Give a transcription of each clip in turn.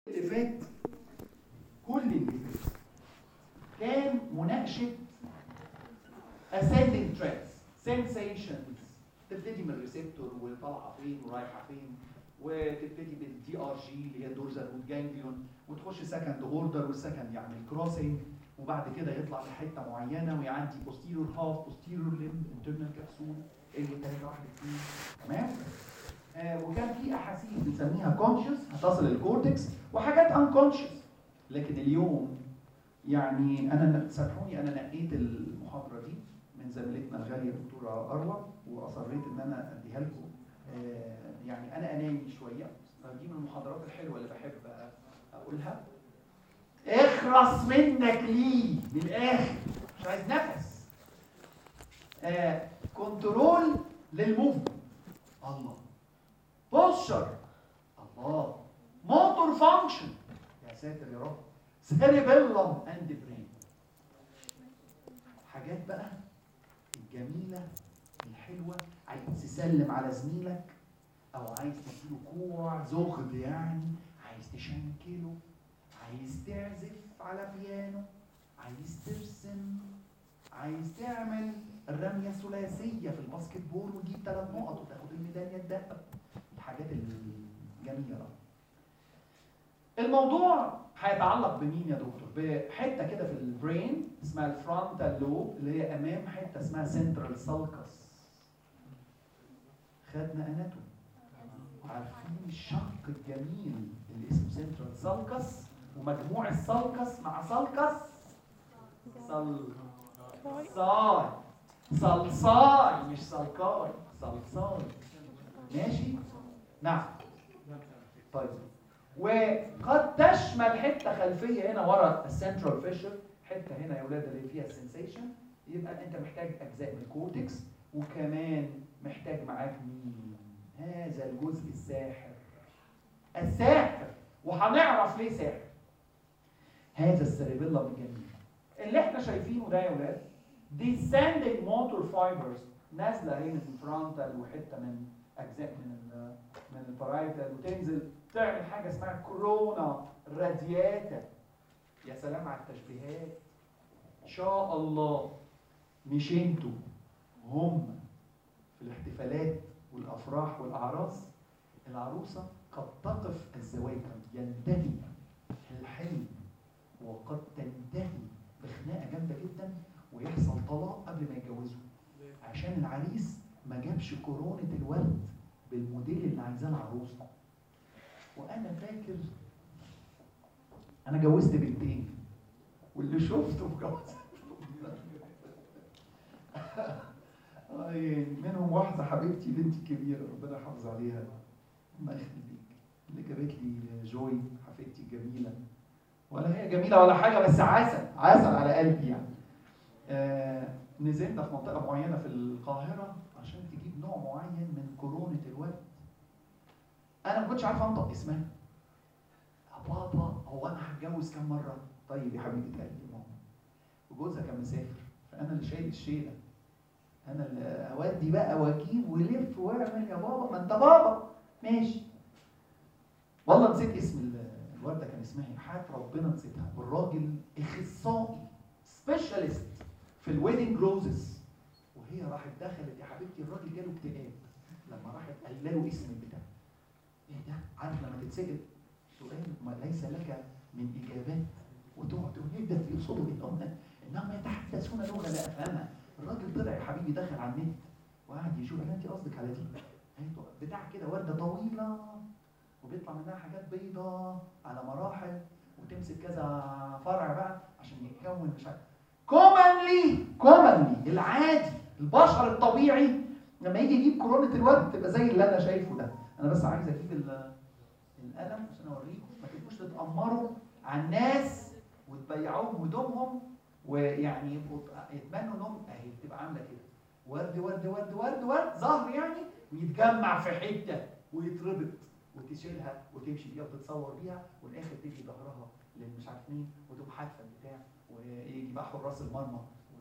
اللي فات كل اللي فات كان مناقشة ascending trends sensations تبتدي من الريسبتور وطالعه فين ورايحه فين وتبتدي بالدي ار جي اللي هي دورزال روت جانجليون وتخش سكند اوردر والسكند يعمل كروسنج وبعد كده يطلع لحته معينه ويعدي بوستيرور هاف بوستيرور ليم انترنال كبسول اللي تاني واحده فيه تمام آه وكان في احاسيس بنسميها كونشس هتصل الكورتكس وحاجات انكونشس لكن اليوم يعني انا سامحوني انا نقيت المحاضره دي من زميلتنا الغاليه الدكتوره اروى واصريت ان انا اديها لكم آه يعني انا اناني شويه دي من المحاضرات الحلوه اللي بحب اقولها اخرس منك ليه من الاخر مش عايز نفس آه كنترول للموفمنت الله بوستشر الله موتور فانكشن يا ساتر يا رب سيريبيلم اند برين حاجات بقى الجميله الحلوه عايز تسلم على زميلك او عايز تديله كوع زغد يعني عايز تشنكله عايز تعزف على بيانو عايز ترسم عايز تعمل الرمية الثلاثية في الباسكت بول وتجيب ثلاث نقط وتاخد الميدالية الذهب الحاجات الجميلة الموضوع هيتعلق بمين يا دكتور؟ بحتة كده في البرين اسمها الفرونتال لوب اللي هي أمام حتة اسمها سنترال سالكس خدنا اناتومي عارفين الشق الجميل اللي اسمه سنترال سالكس ومجموع السالكس مع سالكس صل صاي صلصاي مش سلقاي صلصاي ماشي نعم طيب وقد تشمل حته خلفيه هنا ورا السنترال فيشر حته هنا يا ولاد اللي فيها السنسيشن يبقى انت محتاج اجزاء من الكورتكس وكمان محتاج معاك مين هذا الجزء الساحر الساحر وهنعرف ليه ساحر هذا السيريبيلم الجميل اللي احنا شايفينه ده يا ولاد descending motor fibers نازله اهي من الفرونتال وحته من اجزاء من ال من البارايتال وتنزل تعمل حاجه اسمها كورونا رادياتا يا سلام على التشبيهات ان شاء الله مش انتوا هم في الاحتفالات والافراح والاعراس العروسه قد تقف الزواج ينتهي الحلم وقد تنتهي بخناقه جامده جدا ويحصل طلاق قبل ما يتجوزوا عشان العريس ما جابش كورونة الورد بالموديل اللي عايزاه العروسه وانا فاكر انا جوزت بنتين واللي شفته جوزت منهم واحده حبيبتي بنتي كبيره ربنا يحافظ عليها الله يخليك اللي جابت لي جوي حفيدتي الجميله ولا هي جميله ولا حاجه بس عسل عسل على قلبي يعني آه نزلنا في منطقه معينه في القاهره عشان تجيب نوع معين من كورونا الورد انا ما كنتش عارفه انطق اسمها يا بابا هو انا هتجوز كام مره طيب يا حبيبه قلبي ماما وجوزها كان مسافر فانا اللي شايل الشيله انا اللي اودي بقى واجيب ولف واعمل يا بابا ما انت بابا ماشي والله نسيت اسم الورده كان اسمها ايه حياه ربنا نسيتها والراجل اخصائي سبيشالست في الويدنج روزز وهي راحت دخلت يا حبيبتي الراجل جاله اكتئاب لما راحت قال له اسم البتاع ايه ده عارف لما تتسال سؤال ما ليس لك من اجابات وتقعد تقول ايه ده يقصدوا انهم انهم يتحدثون لغه لا افهمها الراجل طلع يا حبيبي دخل على النت وقعد يشوف هل انت قصدك على دي بتاع كده ورده طويله وبيطلع منها حاجات بيضة على مراحل وتمسك كذا فرع بقى عشان يتكون مش عارف كومنلي كومنلي العادي البشر الطبيعي لما يجي يجيب كورونا الورد تبقى زي اللي انا شايفه ده انا بس عايز اجيب القلم عشان اوريكم ما تبقوش تتامروا على الناس وتبيعوهم هدومهم ويعني يبقوا يتمنوا انهم اهي بتبقى عامله كده ورد ورد ورد ورد ورد ظهر يعني ويتجمع في حته ويتربط وتشيلها وتمشي بيها وتتصور بيها والاخر تيجي ظهرها للي مش عارف مين وتقوم حادفه البتاع ويجي بقى حراس المرمى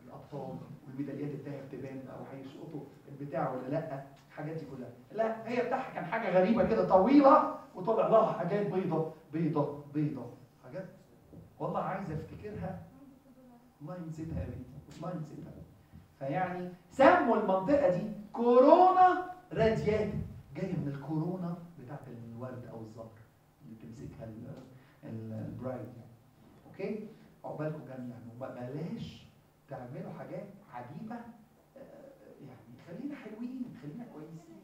ابطال والميداليات الذهب تبان او هيسقطوا البتاع ولا لا الحاجات دي كلها لا هي بتاعها كان حاجه غريبه كده طويله وطلع لها حاجات بيضه بيضه بيضه حاجات والله عايز افتكرها والله نسيتها يا بنتي والله نسيتها فيعني سموا المنطقه دي كورونا راديات جايه من الكورونا بتاعت الورد او الزهر اللي بتمسكها البرايد يعني اوكي عقبالكم جميعا وبلاش تعملوا حاجات عجيبه يعني خلينا حلوين خلينا كويسين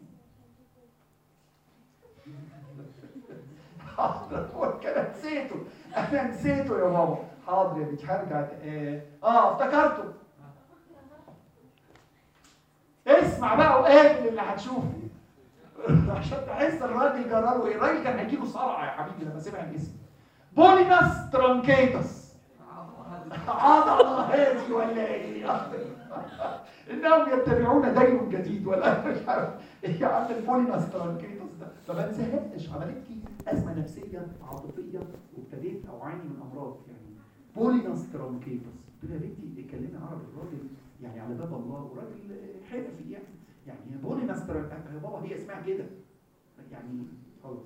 حاضر هو كده نسيته انا نسيته يا بابا حاضر يا بنتي هرجع اه, آه افتكرته اسمع بقى وقابل اللي هتشوفه عشان تحس الراجل جراله ايه الراجل كان هيجيله صرع يا حبيبي لما سمع الاسم بوليناس ترانكيتس عضلة هذه ولا ايه انهم يتبعون دين جديد ولا مش عارف ايه يا عم البوليناس ترانكيتس ده فما انساهاش عملت لي ازمه نفسيه عاطفيه وابتديت اوعاني من امراض يعني بوليناس ترانكيتس قلت لها يا بنتي اتكلمي عربي الراجل يعني على باب الله وراجل حرفي يعني يعني بوليناس ترانكيتس يا بابا هي اسمها كده يعني خلاص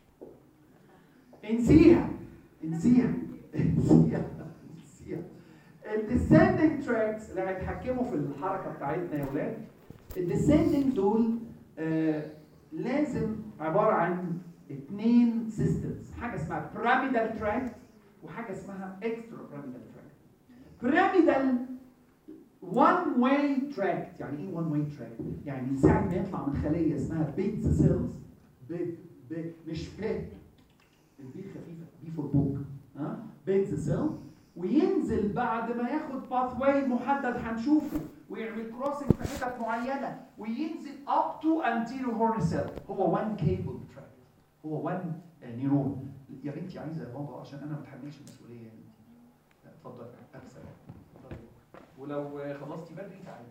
انسيها انسيها انسيها انسيها الديسندنج تراكس اللي هيتحكموا في الحركه بتاعتنا يا ولاد الديسندنج دول آه لازم عباره عن اثنين سيستمز حاجه اسمها بيراميدال تراك وحاجه اسمها اكسترا بيراميدال تراك بيراميدال وان واي تراك يعني ايه وان واي تراك يعني من ساعه ما يطلع من خليه اسمها بيتز سيلز بيت بيت مش بيت البي خفيفه بي فور بوك ها بيتز سيل وينزل بعد ما ياخد باث واي محدد هنشوفه ويعمل كروسنج في حتت معينه وينزل اب تو انتيريور هورن سيل هو وان كيبل تراك هو وان نيرون يا بنتي عايزه يا بابا عشان انا ما اتحملش المسؤوليه يا بنتي اتفضل الف سلامه ولو خلصتي بدري تعالي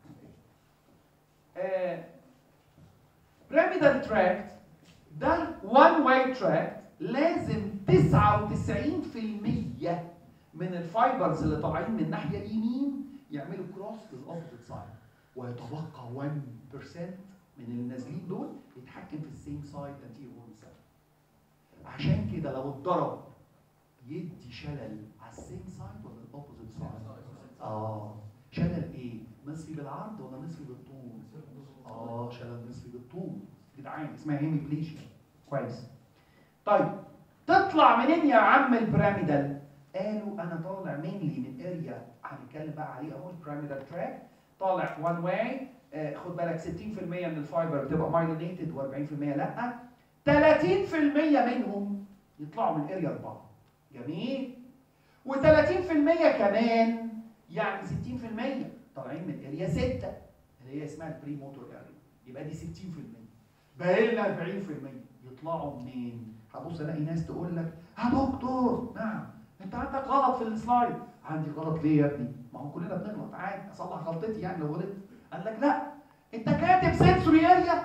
بيراميدال تراكت ده وان واي تراكت لازم 99% من الفايبرز اللي طالعين من الناحيه اليمين يعملوا كروس للاوبوزيت سايد ويتبقى 1% من اللي نازلين دول يتحكم في السيم سايد انتيريور هورن سيل عشان كده لو اتضرب يدي شلل على السيم سايد ولا الاوبوزيت سايد اه شلل ايه نصفي بالعرض ولا نصفي بالطول اه شلل نصفي بالطول جدعان اسمها هيميبليشيا كويس طيب تطلع منين يا عم البيراميدال قالوا انا طالع مينلي من اريا هنتكلم بقى عليه اهو البيراميدال تراك طالع وان واي آه خد بالك 60% من الفايبر بتبقى مايلينيتد و40% لا 30% منهم يطلعوا من اريا 4 جميل و30% كمان يعني 60% طالعين من اريا 6 اللي هي اسمها البري موتور اريا يبقى دي 60% باقي لنا 40% يطلعوا منين؟ هبص الاقي ناس تقول لك يا دكتور نعم انت عندك غلط في السلايد عندي غلط ليه يا ابني؟ ما هو كلنا بنغلط عادي اصلح غلطتي يعني لو غلطت قال لك لا انت كاتب سنسوري اريا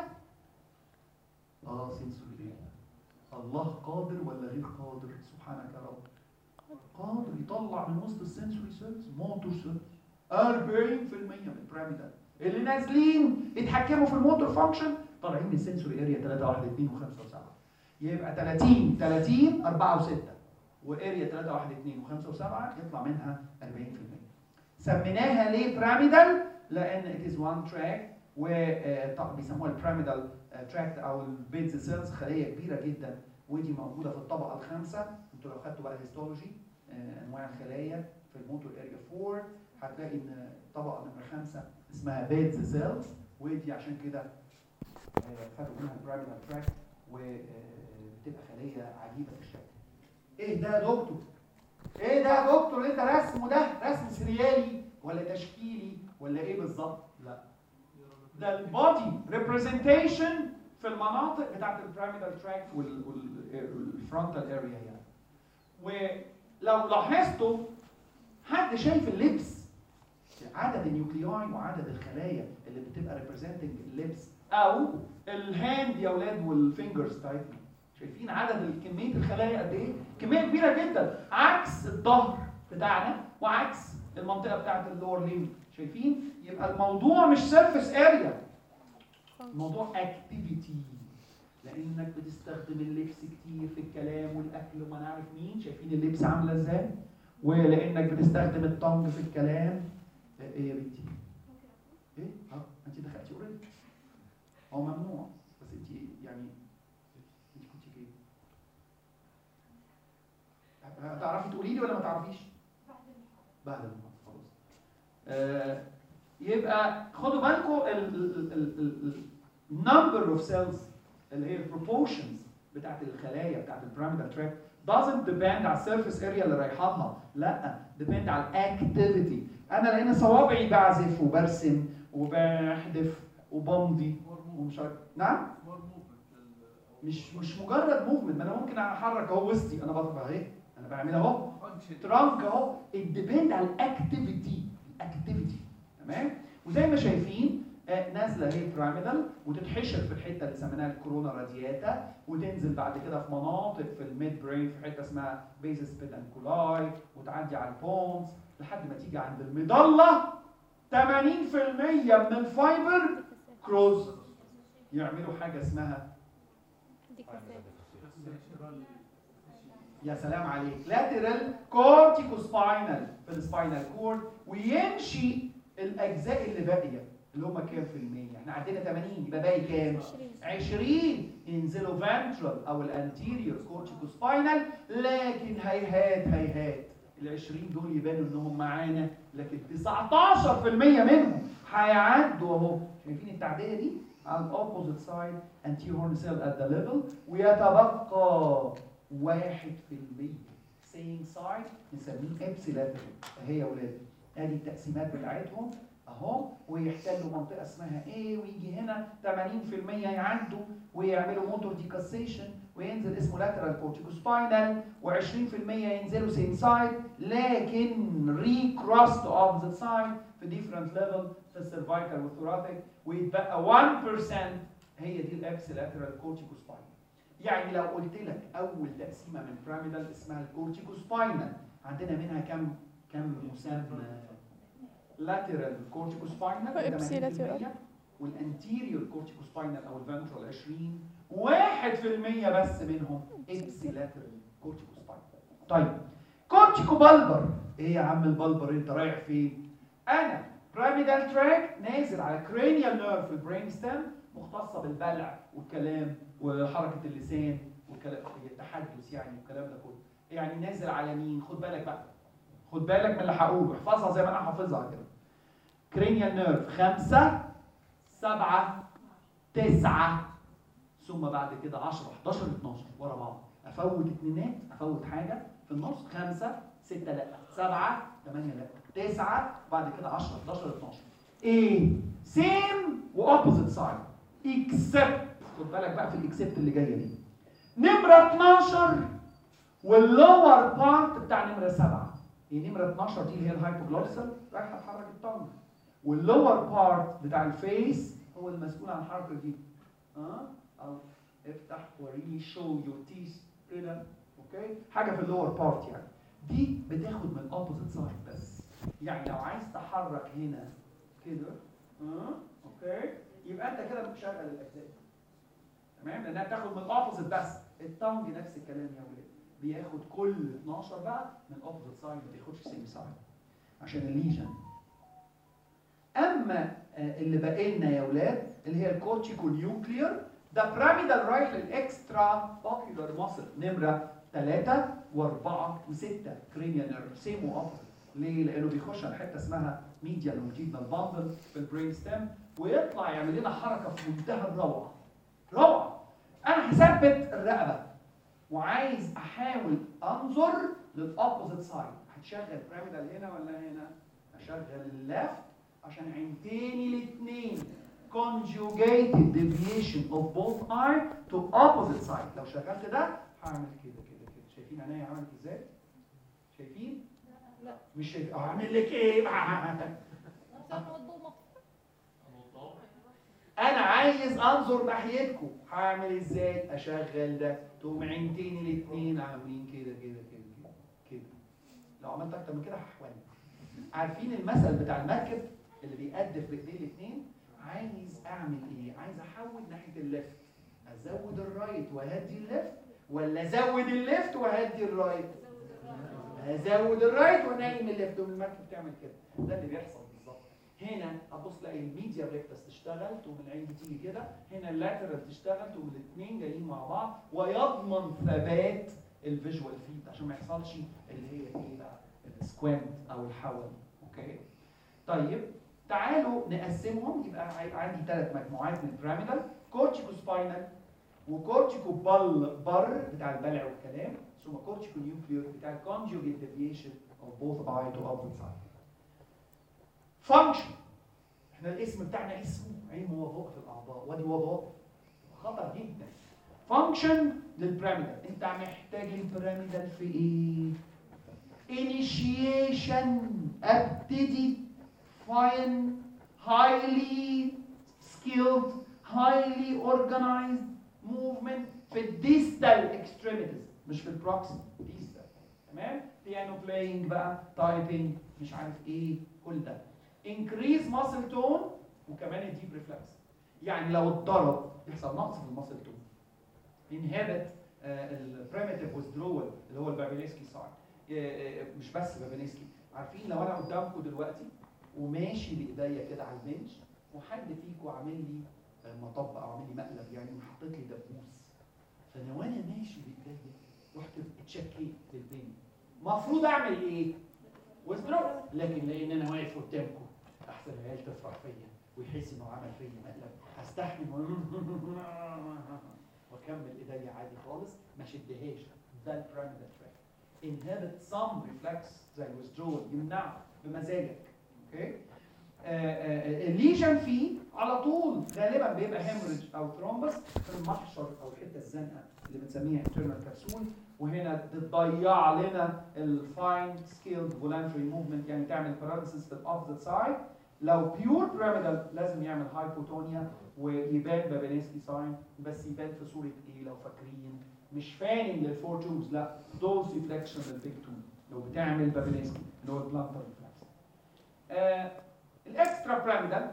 اه سنسوري اريا الله قادر ولا غير قادر سبحانك يا رب قادر يطلع من وسط السنسوري سيلز موتور سيلز 40% من البيراميدال اللي نازلين يتحكموا في الموتور فانكشن طالعين من السنسوري اريا 3 1 2 و5 و7 يبقى 30 30 4 و6 واريا 3 1 2 و5 و7 يطلع منها 40% سميناها ليه بيراميدال لان it is one track و بيسموها البيراميدال تراكت او البيتز سيلز خليه كبيره جدا ودي موجوده في الطبقه الخامسه انتوا لو خدتوا بقى هيستولوجي انواع الخلايا في الموتور اريا 4 هتلاقي ان الطبقه نمره خمسه اسمها بيتز سيلز ودي عشان كده خدوا منها البيراميدال تراكت وبتبقى خليه عجيبه في الشكل. ايه ده يا دكتور؟ ايه ده يا دكتور انت رسمه ده رسم سريالي ولا تشكيلي ولا ايه بالظبط؟ لا ده البودي ريبريزنتيشن في المناطق بتاعت البيراميدال تراكت والفرونتال اريا يعني. ولو لاحظتوا حد شايف اللبس عدد النيوكلياي وعدد الخلايا اللي بتبقى ريبريزنتنج اللبس او الهاند يا اولاد والفينجرز بتاعتنا شايفين عدد كميه الخلايا قد ايه كميه كبيره جدا عكس الظهر بتاعنا وعكس المنطقه بتاعت اللور ليمب شايفين يبقى الموضوع مش سيرفيس اريا الموضوع اكتيفيتي لانك بتستخدم اللبس كتير في الكلام والاكل وما نعرف مين شايفين اللبس عامله ازاي ولانك بتستخدم الطنج في الكلام ايه يا بنتي ايه اه انت دخلتي اوريدي هو ممنوع بس انت يعني انت كنت ايه هتعرفي تقولي لي ولا ما تعرفيش بعد المحاضره خلاص آه يبقى خدوا بالكم النمبر اوف سيلز اللي هي البروبورشنز بتاعت الخلايا بتاعت البيراميدال تراك doesn't depend على السيرفيس اريا اللي رايحه لها لا depend على الاكتيفيتي انا لان صوابعي بعزف وبرسم وبحدف وبمضي ومش عارف نعم مش مش مجرد موفمنت ما انا ممكن احرك اهو وسطي انا بطبع اهي انا بعمل اهو ترانك اهو الديبند على الاكتيفيتي الاكتيفيتي تمام وزي ما شايفين آه نازله هي بيراميدال وتتحشر في الحته اللي سميناها الكورونا رادياتا وتنزل بعد كده في مناطق في الميد برين في حته اسمها بيزس بيدانكولاي وتعدي على البونز لحد ما تيجي عند المضله 80% من الفايبر كروز يعملوا حاجه اسمها يا سلام عليك لاترال كورتيكو سباينال في السباينال كورد ويمشي الاجزاء اللي باقيه اللي هم كام في المية؟ احنا عندنا 80 يبقى باقي كام؟ 20 ينزلوا فانترال او الانتيريور كورتيكو سباينال لكن هيهات هيهات ال 20 دول يبانوا انهم معانا لكن 19% منهم هيعدوا اهو شايفين التعديه دي؟ على الاوبوزيت سايد anterior horn cell at the level ويتبقى 1% saying side نسميه ابسيلاترال اهي يا ولاد ادي التقسيمات بتاعتهم اهو ويحتلوا منطقه اسمها ايه ويجي هنا 80% يعدوا ويعملوا موتور ديكاسيشن وينزل اسمه لاترال كورتيكوسباينال و20% ينزلوا سين سايد لكن ريكروس تو اوبزيت سايد في ديفرنت ليفل في السيرفايكال والثوراتيك ويتبقى 1% هي دي الابس لاترال كورتيكوسباينال يعني لو قلت لك اول تقسيمه من بيراميدال اسمها الكورتيكوسباينال عندنا منها كم كم مسمى lateral corticospinal وإبسي lateral. والانتيريور corticospinal او الفنترال 20 واحد في المية بس منهم ابسي lateral corticospinal طيب كورتيكو بالبر ايه يا عم البلبر انت رايح فين انا pyramidal تراك نازل على cranial nerve في البرين ستيم مختصه بالبلع والكلام وحركه اللسان والكلام التحدث يعني والكلام ده كله يعني نازل على مين خد بالك بقى خد بالك من اللي هقوله احفظها زي ما انا حافظها كده كرينيال نيرف خمسة سبعة تسعة ثم بعد كده 10 11 12 ورا بعض افوت اتنينات افوت حاجة في النص خمسة ستة لا سبعة ثمانية لا تسعة بعد كده 10 11 12 ايه سيم واوبوزيت سايد اكسبت خد بالك بقى في الاكسبت اللي جايه دي نمرة 12 واللور بارت بتاع نمرة 7 هي نمرة 12 دي اللي هي الهايبوجلوسال رايحة تحرك التونج واللور بارت بتاع الفيس هو المسؤول عن الحركة دي ها أو افتح وريني شو يور تيث كده اوكي حاجة في اللور بارت يعني دي بتاخد من الاوبوزيت سايد بس يعني لو عايز تحرك هنا كده ها اوكي يبقى انت كده بتشغل الاجزاء تمام لانها بتاخد من الاوبوزيت بس التونج نفس الكلام يا ولاد بياخد كل 12 بقى من اوبوزيت سايد ما بياخدش سيم سايد عشان الليجن اما آه، اللي باقي لنا يا ولاد اللي هي الكورتيكو نيوكلير ده بيراميدال رايح للاكسترا اوكيولار ماسل نمره 3 و4 و6 كرينيال نيرف سيم واوبوزيت ليه؟ لانه بيخش على حته اسمها ميديا لونجيتنال باندل في البرين ستيم ويطلع يعمل لنا حركه في منتهى الروعه روعه انا هثبت الرقبه وعايز احاول انظر للاوبوزيت سايد هتشغل بيراميدال هنا ولا هنا هشغل الليفت عشان عينتين الاثنين conjugated deviation of both eye to opposite side لو شغلت ده هعمل كده كده كده شايفين عينيا عملت ازاي شايفين لا. مش شايف اعمل لك ايه انا عايز انظر ناحيتكم هعمل ازاي اشغل ده تقوم عينتين الاثنين عاملين كده كده كده كده كده لو عملت عملت اكتر من كده هحولك عارفين المثل بتاع المركب اللي بيقدف بايديه الاثنين عايز اعمل ايه عايز احول ناحيه الليفت ازود الرايت واهدي الليفت ولا ازود الليفت واهدي الرايت ازود الرايت وانيم الليفت والمركب تعمل كده ده اللي بيحصل بالظبط هنا ابص الاقي الميديا ريكتس تشتغل تقوم العين دي تيجي كده هنا اللاترال تشتغل تقوم الاثنين جايين مع بعض ويضمن ثبات الفيجوال فيد عشان ما يحصلش اللي هي ايه بقى السكوينت او الحول اوكي طيب تعالوا نقسمهم يبقى عي- عندي ثلاث مجموعات من البيراميدال كورتيكو سباينال وكورتيكو بال بر بتاع البلع والكلام ثم كورتيكو نيوكليور بتاع الكونجوجيت ديفيشن اوف بوث اي تو اوبوزيت سايد فانكشن احنا الاسم بتاعنا اسمه علم وظائف الاعضاء ودي وظائف خطر جدا فانكشن للبيراميدال انت محتاج البيراميدال في ايه initiation ابتدي fine highly skilled highly organized movement في الديستال extremities مش في البروكسيمال ديستال تمام بيانو بلاينج بقى تايبنج مش عارف ايه كل ده increase muscle tone وكمان الديب ريفلكس يعني لو اتضرب يحصل نقص في الماسل تون inhibit البريمتيف withdrawal اللي هو البابيليسكي ساين مش بس بابيليسكي عارفين لو انا قدامكم دلوقتي وماشي بايديا كده على البنش وحد فيكم عامل لي آه، مطب او عامل لي مقلب يعني وحاطط لي دبوس فانا وانا ماشي بايديا رحت اتشكيت للبنج المفروض اعمل ايه؟ ويزدرو لكن لان انا واقف قدامكم احسن العيال تفرح فيا ويحس انه عمل فيا مقلب هستحمل واكمل ايديا عادي خالص ما شدهاش ده البيراميدال تراك inhibit some reflex زي withdrawal يمنعه بمزاجك اوكي الليجن فيه على طول غالبا بيبقى هيموريج او ثرومبس في المحشر او الحته الزنقه اللي بنسميها internal capsule وهنا بتضيع لنا الفاين سكيلد فولانتري موفمنت يعني تعمل باراليسيس في الاوبزيت سايد لو بيور بيراميدال لازم يعمل هايبوتونيا ويبان بابينسكي ساين بس يبان في صوره ايه لو فاكرين مش فاننج للفور توبز لا دوز ريفلكشن للبيج توب لو بتعمل بابينسكي اللي هو البلانتر ريفلكس آه الاكسترا بيراميدال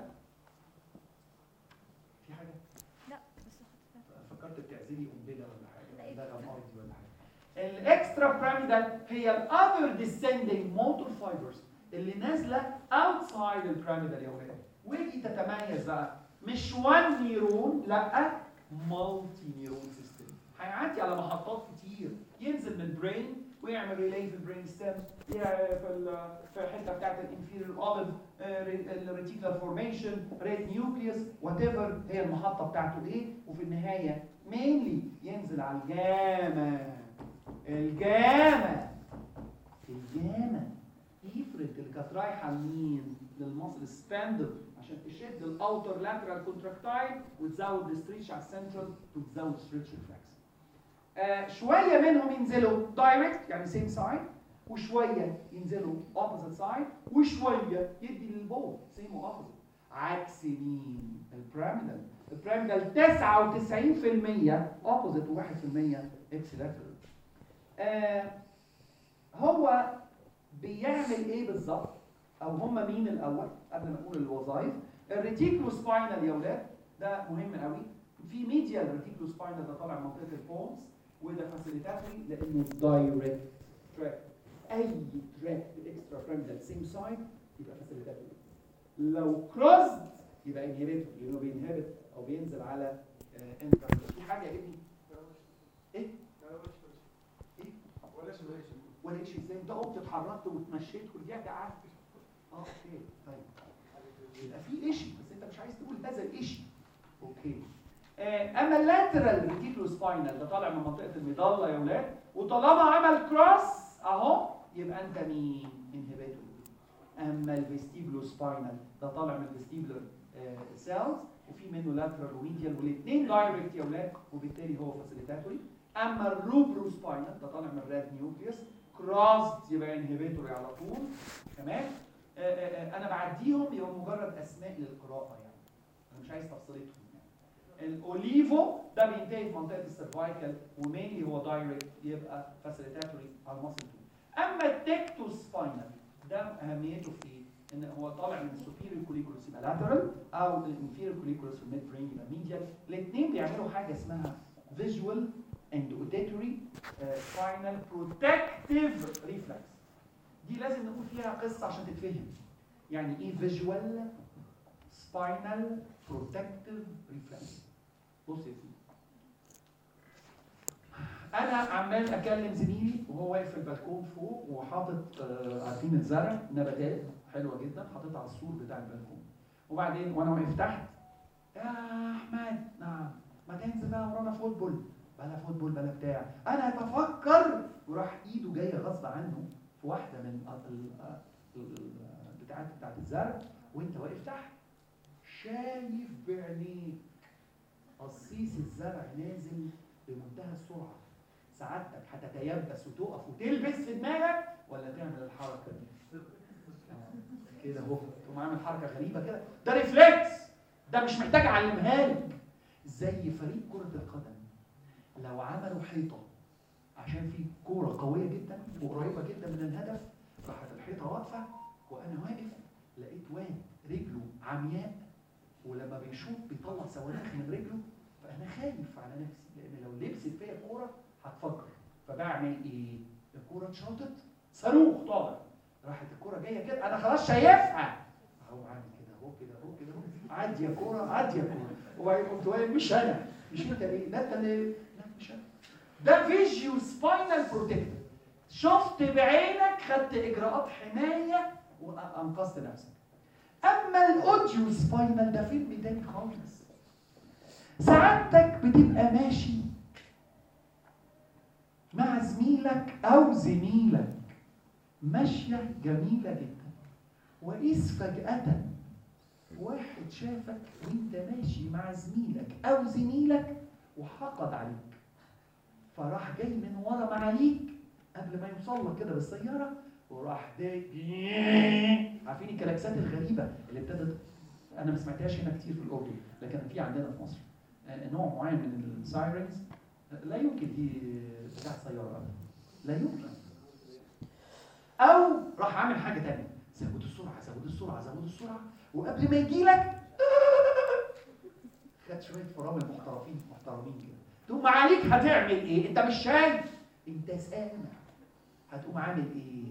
في حاجه لا بس فكرت بتعزلي قنبله ولا لا، حاجه إيه. لا لا مارضي ولا حاجه الاكسترا بيراميدال هي الاذر ديسندنج موتور فايبرز اللي نازله اوتسايد البيراميدال يا ولاد ودي تتميز بقى مش وان نيرون لا مالتي نيرون سيستم هيعدي على محطات كتير ينزل من البرين ويعمل ريلي في البرين ستيم في ال- في الحته بتاعت الانفيريور اوليف الريتيكولار فورميشن ريد نيوكليوس وات ايفر هي المحطه بتاعته ايه وفي النهايه مينلي ينزل على الجاما الجاما الجاما يفرد اللي كانت رايحه لمين؟ للمصل سباندل عشان تشد الاوتر لاترال كونتراكتايل وتزود الستريتش على السنترال وتزود ستريتش ريفلكس. آه شويه منهم ينزلوا دايركت يعني سيم سايد وشويه ينزلوا اوبوزيت سايد وشويه يدي للبول سيم واوبوزيت عكس مين؟ البيراميدال البيراميدال 99% اوبوزيت و1% اكس لاترال. آه هو بيعمل ايه بالظبط او هم مين الاول قبل ما نقول الوظائف الريتيكلو سباينال يا ولاد ده مهم قوي في ميديا الريتيكلو سباينال ده طالع من منطقه البونز وده فاسيليتاتري لانه دايركت تراك اي تراك اكسترا بيراميدال سيم سايد يبقى فاسيليتاتري لو كروزد يبقى انهبيتور لانه بينهبت او بينزل على انترا في حاجه يا ابني ايه ولا ايش ازاي انت قمت اتحركت واتمشيت ورجعت قعدت اه اوكي طيب يبقى في ايشي بس انت مش عايز تقول هذا الايشي اوكي آه اما اللاترال ريتيكلو سباينال ده طالع من منطقه المظله يا ولاد وطالما عمل كروس اهو يبقى انت مين انهبيتور اما الفيستيبلو سباينال ده طالع من الفيستيبلر سيلز وفي منه لاترال وميديال والاثنين دايركت يا ولاد وبالتالي هو فاسيليتاتوري اما الروبرو سباينال ده طالع من الراد نيوكليوس كروسد يبقى انهبيتوري على طول تمام آه، آه، آه، انا بعديهم يبقى مجرد اسماء للقراءه يعني انا مش عايز تفصيلتهم يعني الاوليفو ده بينتهي في منطقه السيرفايكال ومينلي هو دايركت يبقى فاسيليتاتوري على المصل اما التكتو سباينال ده اهميته في ايه؟ ان هو طالع من السوبيريور كوليكولوس يبقى لاترال او الانفيريور كوليكولوس في الميد برين يبقى ميديال الاثنين بيعملوا حاجه اسمها فيجوال اند اوديتوري سباينال بروتكتيف ريفلكس دي لازم نقول فيها قصه عشان تتفهم يعني ايه فيجوال سباينال بروتكتيف ريفلكس بص يا سيدي انا عمال اكلم زميلي وهو واقف في البلكون فوق وحاطط آه، عارفين الزرع نباتات حلوه جدا حاططها على السور بتاع البلكون وبعدين وانا واقف تحت يا احمد نعم ما تنزل بقى ورانا فوتبول بلا فوتبول بلا بتاع انا بفكر وراح ايده جايه غصب عنه في واحده من ال- ال- ال- بتاعت بتاعت الزرع وانت واقف تحت شايف بعينيك قصيص الزرع نازل بمنتهى السرعه سعادتك هتتيبس وتقف وتلبس في دماغك ولا تعمل الحركه دي آه، كده اهو تقوم عامل حركه غريبه كده ده ريفلكس ده مش محتاج اعلمها لك زي فريق كره القدم لو عملوا حيطه عشان في كوره قويه جدا وقريبه جدا من الهدف راحت الحيطه واقفه وانا واقف لقيت واد رجله عمياء ولما بيشوط بيطلع صواريخ من رجله فانا خايف على نفسي لان لو لبست فيا الكوره هتفجر فبعمل ايه؟ الكوره اتشاطت صاروخ طالع راحت الكوره جايه كده انا خلاص شايفها اهو عامل كده اهو كده اهو كده اهو عدي يا كوره عدي يا كوره وبعدين قمت واقف مش انا مش انت ليه؟ لا انت اللي لا مش انا ده فيجيو سباينال بروتكتور شفت بعينك خدت اجراءات حمايه وانقذت نفسك اما الاوديو سباينال ده فيلم تاني خالص سعادتك بتبقى ماشي مع زميلك او زميلك ماشيه جميله جدا وقيس فجاه واحد شافك وانت ماشي مع زميلك او زميلك وحقد عليك فراح جاي من ورا معاليك قبل ما يوصل لك كده بالسياره وراح جاي عارفين الكلاكسات الغريبه اللي ابتدت انا ما سمعتهاش هنا كتير في الاردن لكن في عندنا في مصر آه، نوع معين من السايرنز لا يمكن دي بتاعت سياره أبداً. لا يمكن او راح عامل حاجه تانية زود السرعه زود السرعه زود السرعه وقبل ما يجي لك خد شويه فرامل محترفين محترمين كده تقوم عليك هتعمل ايه انت مش شايف انت سامع هتقوم عامل ايه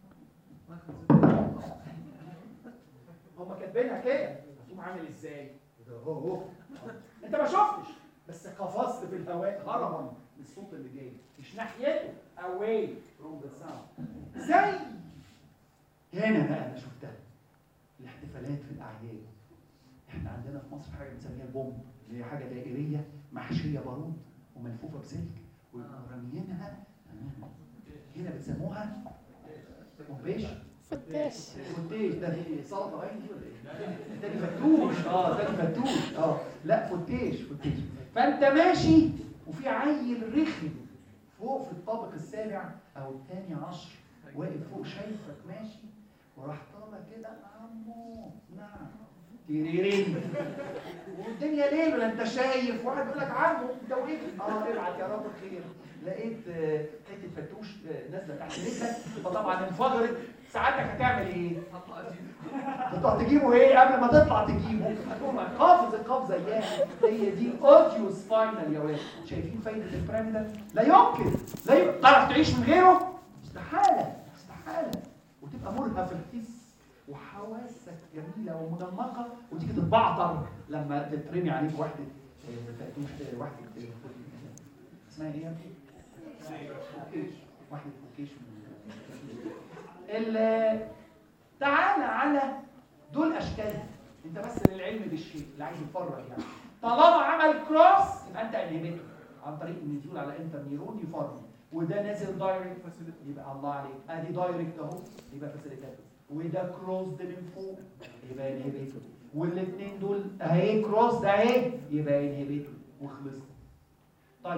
هما كاتبينها كده هتقوم عامل ازاي كده اهو اهو انت ما شفتش بس قفزت في الهواء هربا من الصوت اللي جاي مش ناحيته away from the sound زي هنا بقى انا شفتها الاحتفالات في الاعياد احنا عندنا في مصر حاجه بنسميها البوم اللي هي حاجه دائريه محشيه بارود وملفوفه بسلك وراميينها هنا بتسموها قمبيش فتاش فتيش ده ايه سلطه باين دي ولا ايه؟ تاني فتوش اه تاني فتوش اه لا فتيش فتيش فانت ماشي وفي عيل رخم فوق في الطابق السابع او الثاني عشر واقف فوق شايفك ماشي وراح طالع كده عمو نعم تيريرين والدنيا ليل ولا انت شايف واحد يقول لك عمو انت وقفت اه ابعت يا رب خير لقيت آه، حته فتوش آه، نازله تحت رجلك فطبعا انفجرت ساعتك هتعمل ايه؟ هتروح تجيبه ايه قبل ما تطلع تجيبه هتقوم قافز القفزه اياها هي دي اوديو سباينال يا ولاد شايفين فايده البيراميدال لا يمكن لا يمكن تعرف تعيش من غيره استحاله استحاله وتبقى مرهف الحس وحواسك جميله ومنمقه وتيجي تتبعتر لما تترمي عليك واحده آه، فتوش آه، واحده آه، اسمها ايه يا ابني؟ فوكيش واحده فوكيش ال- تعالى على دول اشكالها انت بس للعلم بالشيء اللي عايز يفرق يعني طالما عمل كروس يبقى انت انهبيتور عن طريق النزول على انتر نيرون يفرق وده نازل دايركت يبقى الله عليك ادي دايركت اهو يبقى فاسيليتاتور وده كروس ده من فوق يبقى انهبيتور والاثنين دول اهي كروس ده اهي يبقى انهبيتور وخلصنا طيب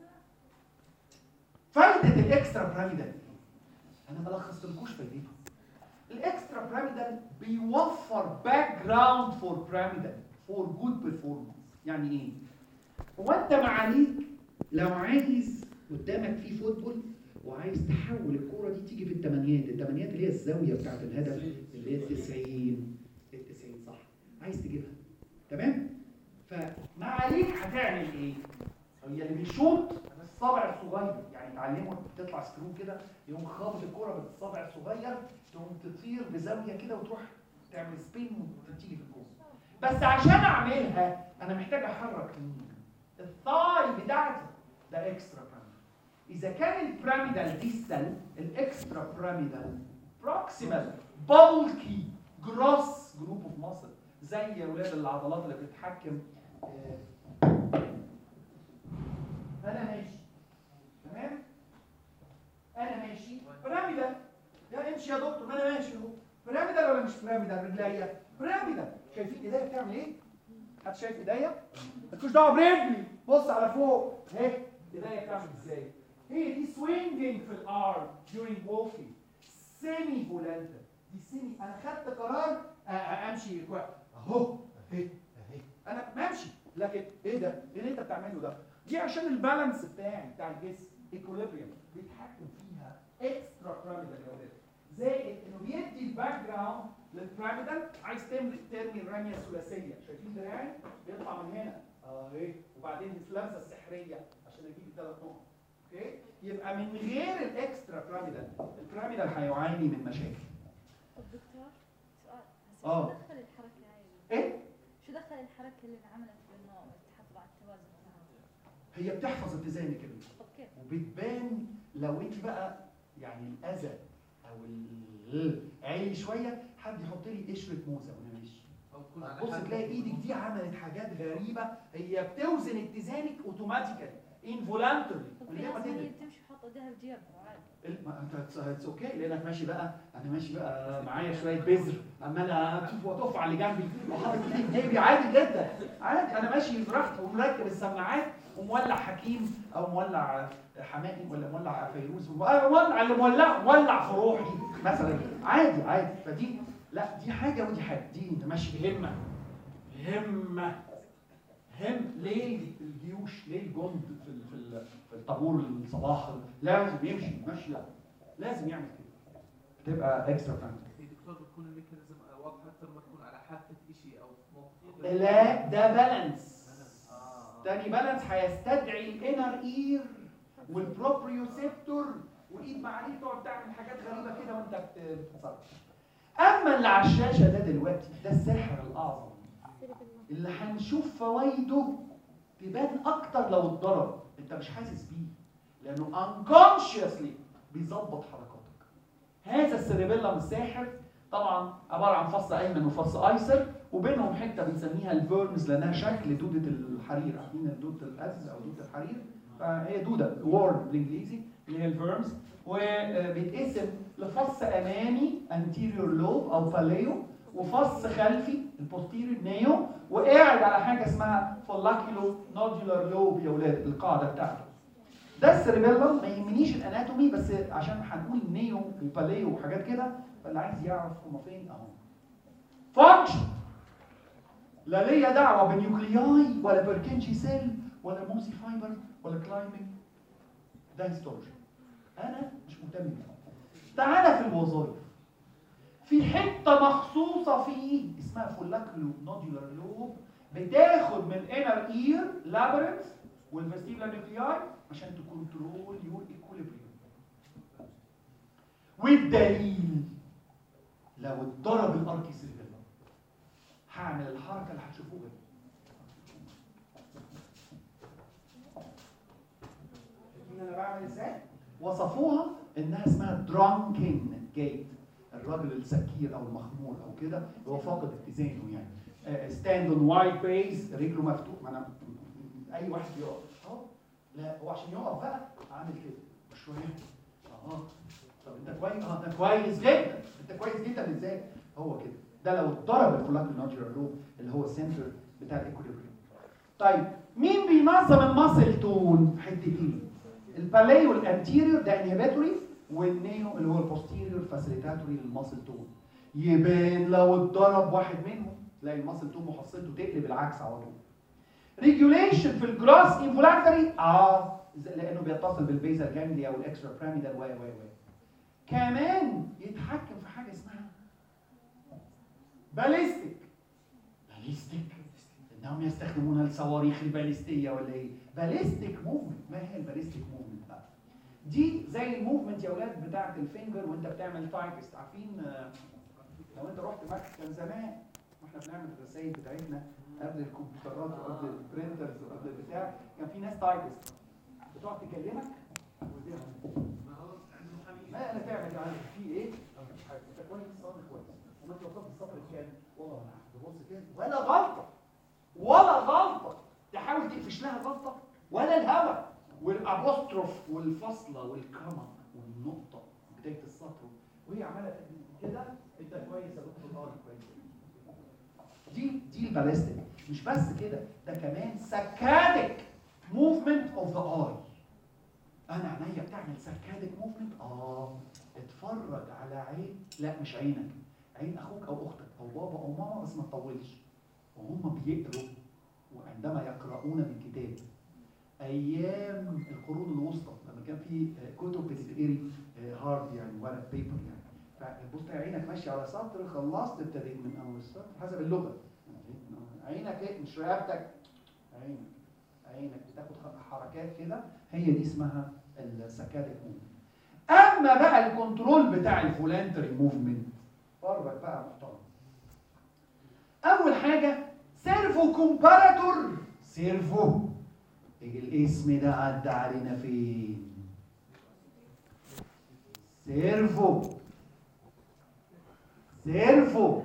فايده الاكسترا بيراميدال انا ما لخصتلكوش فايدته الاكسترا بيراميدال بيوفر باك جراوند فور بيراميدال فور جود بيرفورمانس يعني ايه هو انت معاليك لو عايز قدامك في فوتبول وعايز تحول الكوره دي تيجي في الثمانيات الثمانيات اللي هي الزاويه بتاعت الهدف اللي هي 90 ال 90 صح عايز تجيبها تمام فما عليك هتعمل ايه هي اللي بيشوط الصابع الصغير يعني تعلمه تطلع سكرو كده يقوم خابط الكوره بالصابع الصغير تقوم تطير بزاويه كده وتروح تعمل سبين وتيجي في الجول بس عشان اعملها انا محتاج احرك مين الثاي بتاعتي ده اكسترا بيراميدال اذا كان البيراميدال ديستال الاكسترا بيراميدال بروكسيمال بالكي جروس جروب اوف ماسل زي اولاد العضلات اللي بتتحكم آه، انا ماشي تمام انا ماشي بيراميدال يا امشي يا دكتور ما انا ماشي اهو بيراميدال ولا مش بيراميدال رجليا بيراميدال شايفين ايديا بتعمل ايه حد شايف ايديا مالكوش دعوه برجلي بص على فوق اهي ايديا بتعمل ازاي هي دي swinging في الارم during walking سيمي فولانتا دي سيمي انا خدت قرار أ- أ- امشي كويس اهو اهي اهي انا ماشي لكن ايه ده ايه اللي انت بتعمله ده دي عشان البالانس بتاعي بتاع الجسم ايكوليبريم بيتحكم فيها اكسترا بيراميدال يا ولاد زائد انه بيدي الباك جراوند للبيراميدال عايز ترمي ترمي الرميه الثلاثيه شايفين دراعي بيطلع من هنا اهي وبعدين اللمسه السحريه عشان اجيب الثلاث نقط اوكي يبقى من غير الاكسترا بيراميدال البيراميدال هيعاني من مشاكل طب دكتور سؤال هسه آه. شو دخل الحركة هاي ايه شو دخل الحركة اللي انعملت بانه تحافظ على التوازن هي بتحفظ اتزانك كده طب كيف؟ وبتبان لو انت بقى يعني الاذى او ال- عالي شويه حد يحط لي قشره موزه وانا ماشي بص تلاقي ايدك دي عملت حاجات غريبه هي بتوزن اتزانك اوتوماتيكالي انفولانتري طب من في غير ما ناس هي تدرك بتمشي وحاطة ايديها بجيبها عادي ال- ما انت اتس اوكي لانك ماشي بقى انا ماشي بقى معايا شويه بذر عمال اطوف واطف على اللي جنبي وحاطط ايدي في جيبي عادي جدا عادي انا ماشي براحتي ومركب السماعات ومولع حكيم او مولع حمائي ولا مولع فيروز مولع اللي مولع مولع في روحي مثلا عادي عادي فدي لا دي حاجه ودي حاجه دي انت ماشي بهمه بهمه هم ليه الجيوش ليه الجند في ال- في ال- في الطابور الصباح لازم يمشي ماشيه لازم يعمل كده بتبقى اكسترا فاهم في دكتور بتكون الميكانيزم واضحه اكثر ما تكون على حافه شيء او في موقف لا ده بالانس آه. تاني بالانس هيستدعي الانر اير والبروبريوسيبتور وايد معاليك تقعد تعمل حاجات غريبه كده وانت بت- بتتصرف اما اللي على الشاشه ده دلوقتي ده الساحر الاعظم اللي هنشوف فوائده تبان اكتر لو اتضرب انت مش حاسس بيه لانه unconsciously بيظبط حركاتك هذا السيربيلم الساحر طبعا عباره عن فص ايمن وفص ايسر وبينهم حته بنسميها الفيرمز لانها شكل دوده الحرير عارفين دوده الاسد او دوده الحرير فهي دوده وورم بالانجليزي اللي هي الفيرمز وبيتقسم لفص امامي anterior lobe او باليو وفص خلفي البوستيريور نيو وقاعد على حاجه اسمها فولاكيلو نودولار لوب يا ولاد القاعده بتاعته ده السيربيلم ما يهمنيش الاناتومي بس عشان هنقول نيو وباليو وحاجات كده فاللي عايز يعرف هما فين اهو فانكشن لا ليا دعوه بنيوكلياي ولا بيركنشي سيل ولا موسي فايبر ولا كلايمنج ده هيستولوجي انا مش مهتم بيه تعالى في الوظائف في حته مخصوصه فيه اسمها فولاكولو نودولار لوب بتاخد من الانر اير لابرنث والفستيبلا نيوكلياي عشان تكنترول يور ايكوليبريم والدليل لو اتضرب الاركي سيرفيلم هعمل الحركه اللي هتشوفوها دي شايفين انا بعمل ازاي؟ وصفوها انها اسمها درانكن جيت الراجل السكير او المخمور او كده هو فاقد اتزانه يعني ستاند اون وايد بيز رجله مفتوح ما انا اي واحد يقف اهو لا هو عشان يقف بقى عامل كده شويه اه طب انت كويس اه انت كويس جدا انت كويس جدا ازاي هو كده ده لو اتضرب الفولاك الناتشرال لوب اللي هو السنتر بتاع الايكوليبريم طيب مين بينظم الماسل تون حتتين الباليو الانتيريور ده انهبيتوري والنيو اللي هو البوستيريور فاسيليتاتوري للماسل تون يبان لو اتضرب واحد منهم تلاقي الماسل تون محصلته تقلب العكس على طول ريجوليشن في الجراس انفولانتري اه ز- لانه بيتصل بالبيزال جانجليا والاكسترا بيراميدال و و و كمان يتحكم في حاجه اسمها باليستيك باليستيك انهم يستخدمون الصواريخ الباليستيه ولا ايه باليستيك موفمنت ما هي الباليستيك موفمنت بقى دي زي الموفمنت يا اولاد بتاعه الفينجر وانت بتعمل تايبست عارفين آه، لو انت رحت مكتب كان زمان واحنا بنعمل الرسائل بتاعتنا قبل الكمبيوترات وقبل البرنترز وقبل البتاع كان في ناس تايبست بتقعد تكلمك وإيديها ما انا تعمل يعني في ايه؟ أو مفيش حاجه انت كويس اه أنا كويس وما انت وصلت السطر الكام؟ والله انا تبص كده ولا غلطه ولا غلطه تحاول تقفش لها غلطه ولا الهوى والابوستروف والفاصله والكما والنقطه بدايه السطر وهي عماله كده انت كويس يا دكتور اه أنا كويس دي دي الباليستيك مش بس كده ده كمان سكادك موفمنت اوف ذا اي انا عينيا بتعمل سكادك موفمنت اه اتفرج على عين لا مش عينك عين اخوك او اختك او بابا او ماما بس ما تطولش وهم بيقروا وعندما يقرؤون من كتاب ايام القرون الوسطى لما كان في آه، كتب بتتقري آه، هارد يعني ورق بيبر يعني فبص عينك ماشيه على سطر خلصت ابتديت من اول السطر حسب اللغه عينك ايه مش رقبتك عينك عينك بتاخد حركات كده هي دي اسمها السكادك موفمنت اما بقى الكنترول بتاع الفولانتري موفمنت فرج بقى محترم اول حاجه سيرفو كومباراتور سيرفو الاسم ده عدى علينا فين سيرفو سيرفو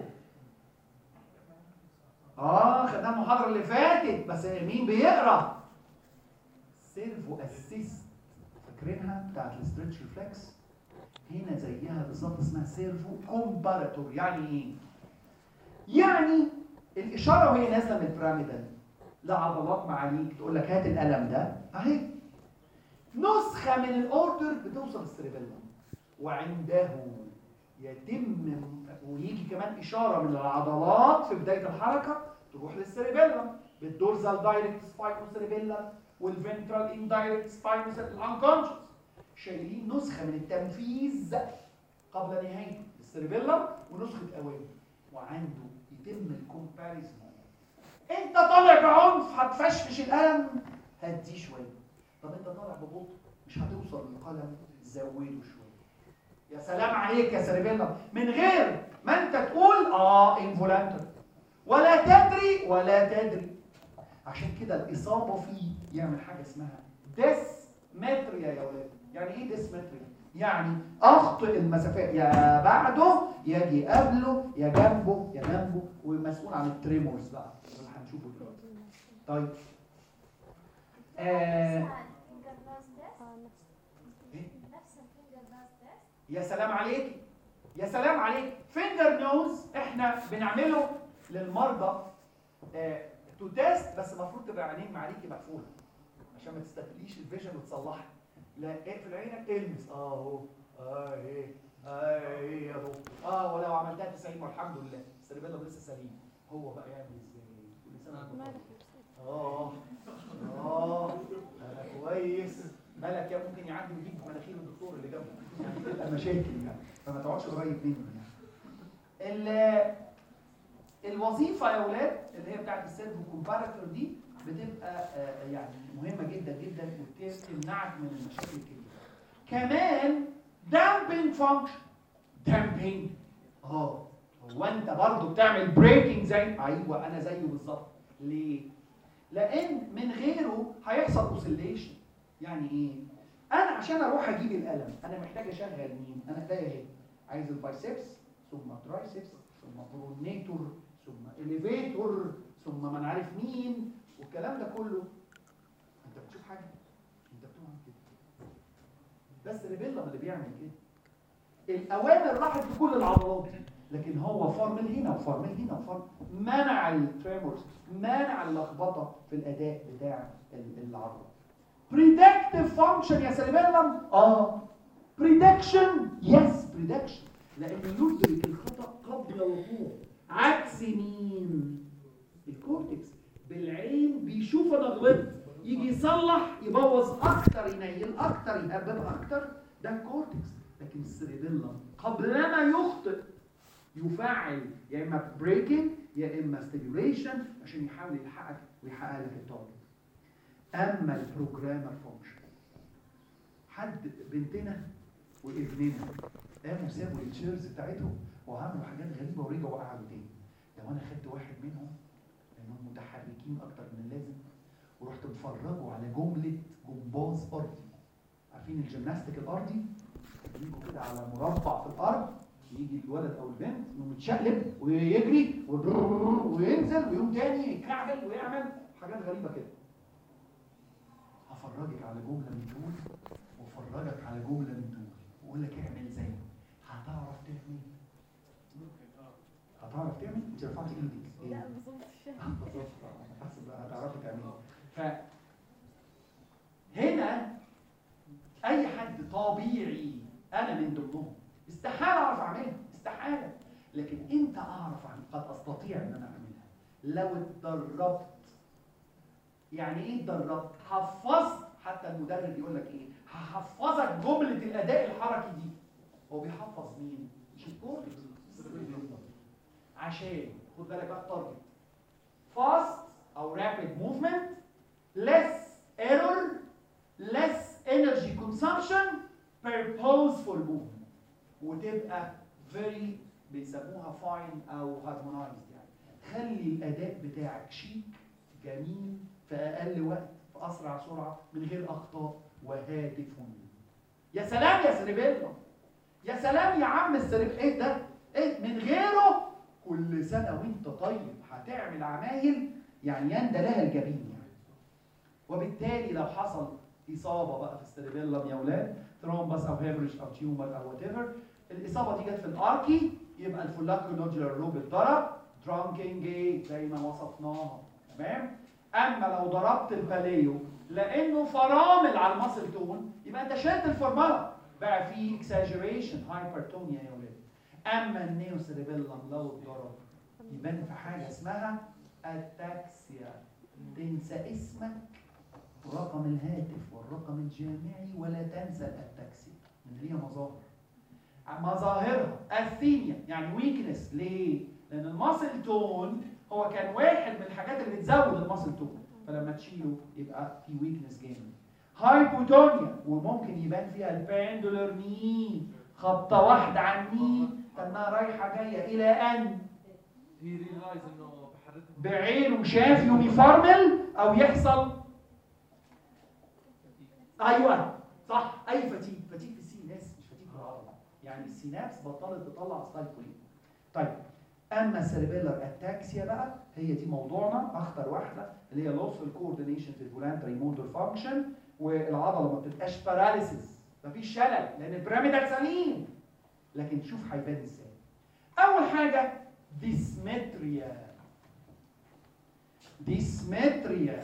اه خدناها المحاضره اللي فاتت بس مين بيقرا سيرفو اسيست فاكرينها بتاعت الاسترتش ريفلكس هنا زيها بالظبط اسمها سيرفو كومباراتور يعني ايه يعني الاشاره وهي نازله من البيراميدال لعضلات معاليك تقول لك هات القلم ده اهي نسخه من الاوردر بتوصل السيربيلم وعنده يتم ويجي كمان اشاره من العضلات في بدايه الحركه تروح للسيربيلم بالدورزال دايركت سباينو سيربيلم والفنترال اندايركت سباينو الانكونشس شايلين نسخه من التنفيذ قبل نهايه السيربيلم ونسخه اوامر وعنده يتم الكومباريزون انت طالع بعنف هتفشفش القلم هديه شويه طب انت طالع ببطء مش هتوصل للقلم زوده شويه يا سلام عليك يا سيربيلم من غير ما انت تقول اه انفولانتر ولا تدري ولا تدري عشان كده الاصابه فيه يعمل حاجه اسمها ديسمتريا يا ولاد يعني ايه ديسمتريا يعني اخطئ المسافات يا بعده يجي قبله يا جنبه يا جنبه ومسؤول عن التريمورز بقى اللي هنشوفه دلوقتي طيب آه إيه؟ نفس الفينجر ناس تيست يا سلام عليك يا سلام عليك فينجر نوز احنا بنعمله للمرضى تو تيست بس المفروض تبقى عينيك معاليكي مقفوله عشان ما تستقبليش الفيجن وتصلحها لا اقفل عينك المس اه اهو اه ايه اه ايه يا دكتور اه ولو عملتها 90 والحمد لله السيربيلم لسه سليم هو بقى يعمل ازاي كل سنه وأنت طيب. اه اه انا كويس مالك يا ممكن يعدي ويجيب مناخير الدكتور اللي جنبه يعني تبقى مشاكل يعني فما تقعدش قريب منه يعني ال- الوظيفه يا اولاد اللي هي بتاعت السيرفو كومباراتور دي بتبقى آه، يعني مهمه جدا جدا وتمنعك من المشاكل الكبيره كمان دامبنج فانكشن دامبنج اه هو انت برضه بتعمل بريكنج زي ايوه انا زيه بالظبط ليه لان من غيره هيحصل اوسيليشن يعني ايه انا عشان اروح اجيب القلم انا محتاج اشغل مين انا ايديا اهي عايز البايسبس ثم ترايسبس ثم برونيتور ثم اليفيتور ثم ما نعرف مين والكلام ده كله انت بتشوف حاجه انت بتعمل كده بس ريبيلم اللي بيعمل كده الاوامر راحت لكل العضلات دي لكن هو فرمل هنا وفرمل هنا وفرمل منع التريمورز منع اللخبطه في الاداء بتاع ال- العضله predictive function يا سيربيلم اه prediction yes prediction لانه يدرك الخطا قبل وقوعه عكس مين الكورتكس بالعين بيشوف انا غلطت يجي يصلح يبوظ اكتر ينيل اكتر يهبب اكتر ده الكورتكس لكن السيريبيلم قبل ما يخطئ يفعل يا اما بريكنج يا اما ستيميوليشن عشان يحاول يلحقك ويحقق لك التارجت اما البروجرامر فانكشن حد بنتنا وابننا قاموا سابوا التشيرز بتاعتهم وعملوا حاجات غريبه ورجعوا قعدوا تاني لو انا خدت واحد منهم لانهم متحركين اكتر من اللازم ورحت مفرجه على جمله جمباز ارضي عارفين الجيمناستيك الارضي يجوا كده على مربع في الارض يجي الولد او البنت يقوم يتشقلب ويجري وبررر وينزل ويقوم تاني يتكعبل ويعمل حاجات غريبه كده هفرجك على جمله من دول وافرجك على جمله من دول واقول لك اعمل زي هتعرف تعمل هتعرف تعمل انت رفعت ايدك لا إيه؟ بظبط بالظبط حسب بقى هتعرفي تعملي ف هنا اي حد طبيعي انا من ضمنهم استحاله اعرف اعملها استحاله لكن انت اعرف أعمل. قد استطيع ان انا اعملها لو اتدربت يعني ايه اتدربت حفظت حتى المدرب يقول لك ايه هحفظك جمله الاداء الحركي دي هو بيحفظ مين مش الكورتكس عشان خد بالك بقى التارجت fast او rapid movement less error less energy consumption purposeful movement وتبقى very بيسموها fine او harmonized يعني خلي الاداء بتاعك شيك جميل في اقل وقت في اسرع سرعه من غير اخطاء وهاتف منير يا سلام يا سريبيلو يا سلام يا عم السريب ايه ده ايه من غيره كل سنه وانت طيب هتعمل عمايل يعني يندى لها الجبين يعني وبالتالي لو حصل اصابه بقى في السيربيلم يا اولاد ثرومبس او هيمرج او تيومر او وات ايفر الاصابه دي جت في الاركي يبقى الفولاكو نودولار لوب اتضرب درانكينج زي ما وصفناها تمام اما لو ضربت الباليو لانه فرامل على المصل تون يبقى انت شلت الفورمولا بقى في اكساجريشن هايبرتونيا يا ولاد اما النيو سيربيلم لو اتضرب يبان في حاجه اسمها اتاكسيا تنسى اسمك ورقم الهاتف والرقم الجامعي ولا تنسى الاتاكسيا ان هي مظاهر مظاهرها اثينيا يعني ويكنس ليه؟ لان الماسل تون هو كان واحد من الحاجات اللي بتزود الماسل تون فلما تشيله يبقى في ويكنس جامد هايبوتونيا وممكن يبان فيها الباندولر ني خبطه واحده عن ني كانها رايحه جايه الى ان هي ريلايز انه بحركه بعينه شاف يونيفورمال او يحصل ايوه صح اي فتيج فتيج في السي ناس مش فتيج في العضله يعني السينابس بطلت تطلع ستايكولين طيب اما السيربيلر اتاكسيا بقى هي دي موضوعنا اخطر واحده اللي هي لوس الكوردينيشن في الفولانتري موتور فانكشن والعضله ما بتبقاش باراليسيس مفيش شلل لان البيراميدال سليم لكن شوف هيبان ازاي اول حاجه ديسمتريا ديسمتريا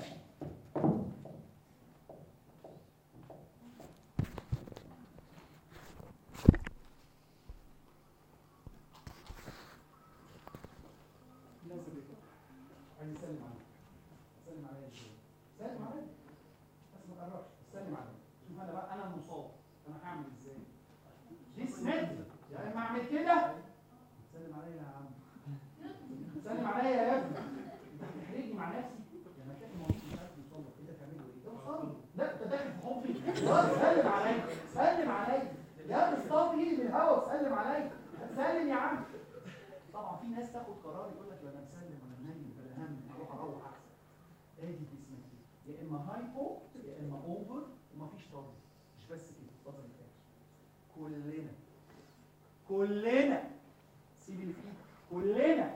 لازم يكون عايز يسلم عليك سلم عليا ازاي سلم عليا بس ما تقربش سلم عليا شوف انا بقى انا المصاب انا هعمل ازاي ديسمتريا يعني اما اعمل كده سلم عليا يا عم سلم عليا يا ابني انت هتحرجني مع نفسي لما تلاقي الموضوع مش عارف يوصل لك كده تعمله ايه؟ ده وصل لا انت داخل في حبي خلاص سلم عليا سلم عليا يا ابني اصطاد ايدي من الهوا وسلم عليا سلم يا عم طبعا في ناس تاخد قرار يقول لك لا انا مسلم ولا نايم ولا هم اروح اروح احسن ادي ديسمتري يا اما هايبو يا اما اوفر ومفيش طاقه مش بس كده طاقه كلنا كلنا سيب اللي فيه كلنا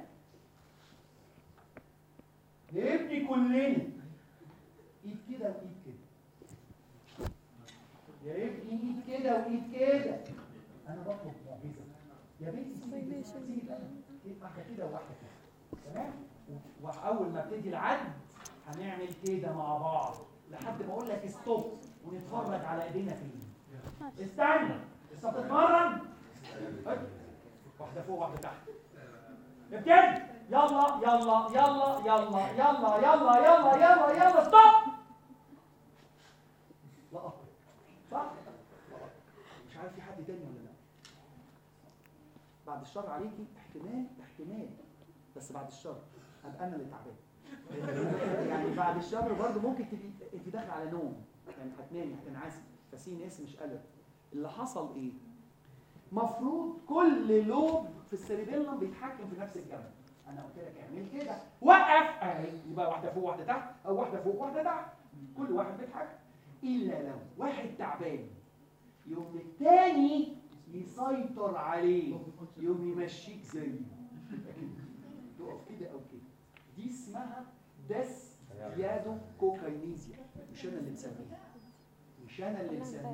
يا ابني كلنا ايد كده وايد كده يا ابني ايد كده وايد كده انا بطلب معجزه يا بنتي سيبي سيبي القلم. واحده كده وواحده كده تمام و- واول ما ابتدي العد هنعمل كده مع بعض لحد ما اقول لك ستوب ونتفرج على ايدينا فين استنى لسه بتتمرن هاي. واحده فوق واحده تحت ابتدي يلا يلا يلا يلا يلا يلا يلا يلا يلا ستوب بعد الشر عليكي احتمال احتمال بس بعد الشر ابقى انا اللي تعبان يعني بعد الشر برضه ممكن تبقي انت داخله على نوم يعني هتنامي هتنعسي فسي ناس مش قلق اللي حصل ايه مفروض كل لوب في السيريبيلم بيتحكم في نفس الجنب انا قلت لك اعمل كده وقف اهي يبقى واحده فوق واحده تحت او واحده فوق واحده تحت كل واحد بيتحكم الا لو واحد تعبان يوم التاني يسيطر عليه يوم يمشيك زيه تقف كده او كده دي اسمها دس يادو كوكاينيزيا مش انا اللي مسميها مش انا اللي مسميها